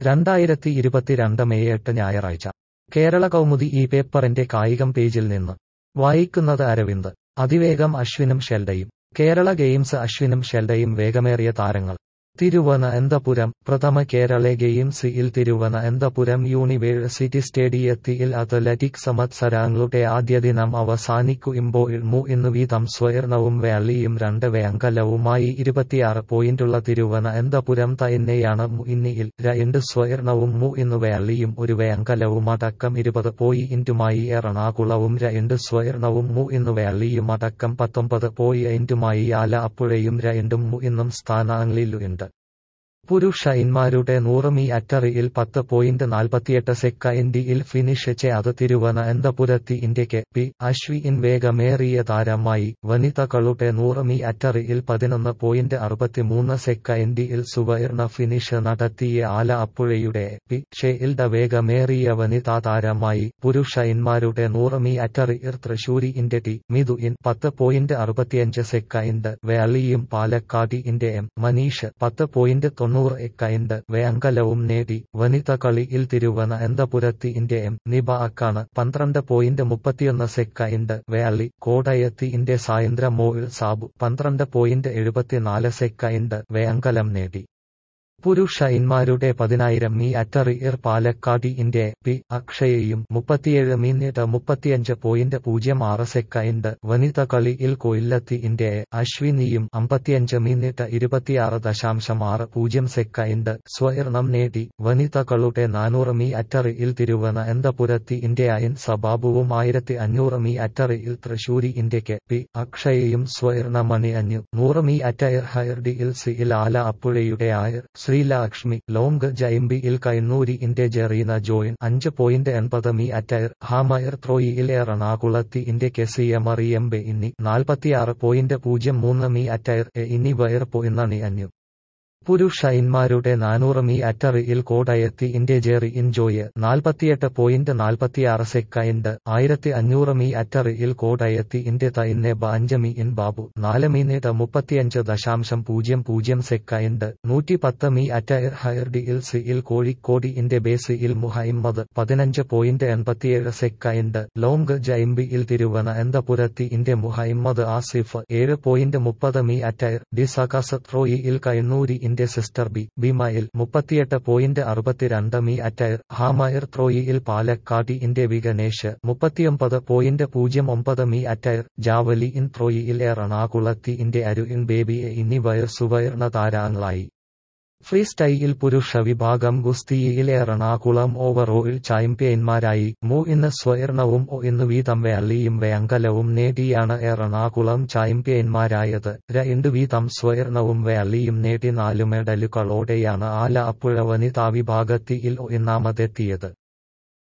രണ്ടായിരത്തി ഇരുപത്തിരണ്ട് മെയ് എട്ട് ഞായറാഴ്ച കേരള കൗമുദി ഈ പേപ്പറിന്റെ കായികം പേജിൽ നിന്ന് വായിക്കുന്നത് അരവിന്ദ് അതിവേഗം അശ്വിനും ഷെൽഡയും കേരള ഗെയിംസ് അശ്വിനും ഷെൽഡയും വേഗമേറിയ താരങ്ങൾ തിരുവനന്തപുരം പ്രഥമ കേരള ഗെയിംസിൽ തിരുവനന്തപുരം യൂണിവേഴ്സിറ്റി സ്റ്റേഡിയത്തിൽ അത്ലറ്റിക്സ് മത്സരങ്ങളുടെ ആദ്യ ദിനം അവസാനിക്കുമ്പോൾ മൂന്ന് വീതം സ്വർണവും വെള്ളിയും രണ്ട് വെങ്കലവുമായി ഇരുപത്തിയാറ് പോയിന്റുള്ള തിരുവനന്തപുരം തന്നെയാണ് മുന്നിൽ രണ്ട് സ്വർണവും മൂന്ന് വെള്ളിയും ഒരു വെങ്കലവും അടക്കം ഇരുപത് പോയിന്റുമായി എറണാകുളവും രണ്ട് സ്വർണവും മൂന്ന് വെള്ളിയും അടക്കം പത്തൊമ്പത് പോയിന്റുമായി ആലപ്പുഴയും രണ്ടും മൂന്നും സ്ഥാനങ്ങളിലുണ്ട് പുരുഷന്മാരുടെ നൂറ് മീറ്ററിൽ പത്ത് പോയിന്റ് നാൽപ്പത്തിയെട്ട് സെക്കൻഡിൽ ഫിനിഷ് ചെയ്ത് തിരുവനന്തപുരത്ത് ഇന്ത്യക്ക് പി അശ്വിൻ വേഗമേറിയ താരമായി വനിതകളുടെ നൂറ് മീറ്ററിൽ പതിനൊന്ന് പോയിന്റ് അറുപത്തിമൂന്ന് സെക്കൻഡിൽ സുവർണ ഫിനിഷ് നടത്തിയ ആലപ്പുഴയുടെ പി ഷെയിൽഡ വേഗമേറിയ വനിതാ താരമായി പുരുഷന്മാരുടെ നൂറ് മീറ്ററിൽ തൃശൂരിന്റെ ടി മിഥുൻ പത്ത് പോയിന്റ് അറുപത്തിയഞ്ച് സെക്കൻഡ് വെള്ളിയും പാലക്കാടിന്റെ എം മനീഷ് പത്ത് പോയിന്റ് തൊണ്ണൂറ് എക്കൈൻഡ് വെങ്കലവും നേടി വനിതകളിയിൽ തിരുവനന്തപുരത്ത് ഇന്ത്യ എം നിബ അക്കാണ് പന്ത്രണ്ട് പോയിന്റ് മുപ്പത്തിയൊന്ന് സെക്കൻഡ് വെള്ളി കോടയത്ത് ഇന്ത്യ സായന്ദ്ര മോയിൽ സാബു പന്ത്രണ്ട് പോയിന്റ് എഴുപത്തിനാല് സെക്കൻഡ് വെങ്കലം നേടി പുരുഷന്മാരുടെ പതിനായിരം മീറ്ററിൽ പാലക്കാട് ഇന്ത്യ പി അക്ഷയയും മുപ്പത്തിയേഴ് മിനിറ്റ് മുപ്പത്തിയഞ്ച് പോയിന്റ് പൂജ്യം ആറ് സെക്കൻഡ് വനിതകളിൽ കൊല്ലത്ത് ഇന്ത്യ അശ്വിനിയും അമ്പത്തിയഞ്ച് മിനിറ്റ് ഇരുപത്തിയാറ് ദശാംശം ആറ് പൂജ്യം സെക്കൻഡ് സ്വർണം നേടി വനിതകളുടെ നാനൂറ് മീറ്ററിൽ തിരുവനന്തപുരത്ത് ഇന്ത്യയൻ സബാബുവും ആയിരത്തി അഞ്ഞൂറ് മീറ്ററിൽ തൃശൂരി ഇന്ത്യക്ക് പി അക്ഷയയും സ്വർണമണി അഞ്ഞു നൂറ് മീറ്റർ ഹയർഡിയിൽ സിയിൽ ആലപ്പുഴയുടെ ആയർ ശ്രീലക്ഷ്മി ലോങ് ജൈംബിയിൽ കൈന്നൂരി ഇന്ത്യ ജെറീന ജോയിൻ അഞ്ച് പോയിന്റ് എൺപത് മീറ്റർ ഹാമയർ ത്രോയിൽ എറണാകുളത്ത് ഇന്ത്യക്ക് സിയമറിയമ്പെ ഇന്നി നാൽപ്പത്തിയാറ് പോയിന്റ് പൂജ്യം മൂന്ന് മീറ്റർ ഇനി വയർ പോയിന്നണി അഞ്ഞു പുരുഷന്മാരുടെ നാനൂറ് മീറ്ററിൽ കോടയത്ത് ഇന്ത്യ ജെറി ഇൻജോയ് നാൽപ്പത്തിയെട്ട് പോയിന്റ് നാൽപ്പത്തിയാറ് സെക്കൻഡ് ആയിരത്തി അഞ്ഞൂറ് മീറ്ററിൽ കോടയത്ത് ഇന്ത്യ തൈന്നെ ബാഞ്ചമി ഇൻ ബാബു നാല് മിനിറ്റ് മുപ്പത്തിയഞ്ച് ദശാംശം പൂജ്യം പൂജ്യം സെക്കൻഡ് നൂറ്റി പത്ത് മീറ്റർ ഹയർഡിയിൽ സിയിൽ കോഴിക്കോട് ഇന്ത്യ ബേസിയിൽ മുഹമ്മദ് പതിനഞ്ച് പോയിന്റ് എൺപത്തിയേഴ് സെക്കൻഡ് ലോങ് ജൈംബിയിൽ തിരുവനന്തപുരത്ത് ഇന്ത്യ മുഹമ്മദ് ആസിഫ് ഏഴ് പോയിന്റ് മുപ്പത് മീറ്റർ ഡിസകസ് ത്രോയിൽ കൈന്നൂരി ഇന്ത്യ സിസ്റ്റർ ബി ബിമയിൽ മുപ്പത്തിയെട്ട് പോയിന്റ് അറുപത്തിരണ്ട് മീറ്റർ ഹാമയർ ത്രോയിൽ പാലക്കാട് ഇന്ത്യ വിഗണേഷ് മുപ്പത്തിയൊമ്പത് പോയിന്റ് പൂജ്യം ഒമ്പത് മീറ്റർ ജാവലി ഇൻ ത്രോയിൽ എറണാകുളത്ത് ഇന്ത്യ അരു ഇൻ ബേബിയെ എന്നിവർ സുവർണ താരങ്ങളായി ഫ്രീ സ്റ്റൈലിൽ പുരുഷ വിഭാഗം ഗുസ്തിയിൽ എറണാകുളം ഓവറോൾ ചാമ്പ്യന്മാരായി മൂന്ന് സ്വർണവും ഒന്ന് വീതം വെള്ളിയും വെങ്കലവും നേടിയാണ് എറണാകുളം ചാമ്പ്യന്മാരായത് രണ്ട് വീതം സ്വർണവും വെള്ളിയും നേടി നാലു മെഡലുകളോടെയാണ് ആലപ്പുഴ വനിതാ വിഭാഗത്തിൽ ഒന്നാമതെത്തിയത്